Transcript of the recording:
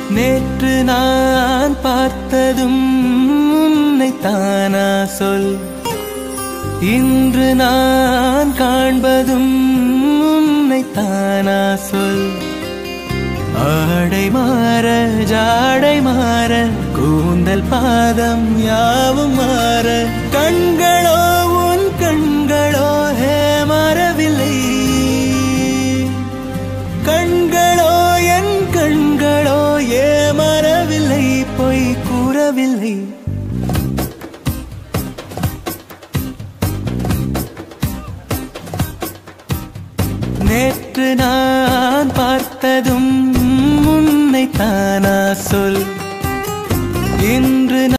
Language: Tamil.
நேற்று நான் பார்த்ததும் உன்னை தானா சொல் இன்று நான் காண்பதும் உன்னை தானா சொல் ஆடை மாற ஜாடை மாற கூந்தல் பாதம் யாவும் மாற கண்களோ உன் கண்களோ ஹே மறவில்லை கண்களோ என் கண்களோ ஏ மறவில்லை பொய் கூறவில்லை நேற்று நான் பார்த்ததும் உன்னை தானா சொல்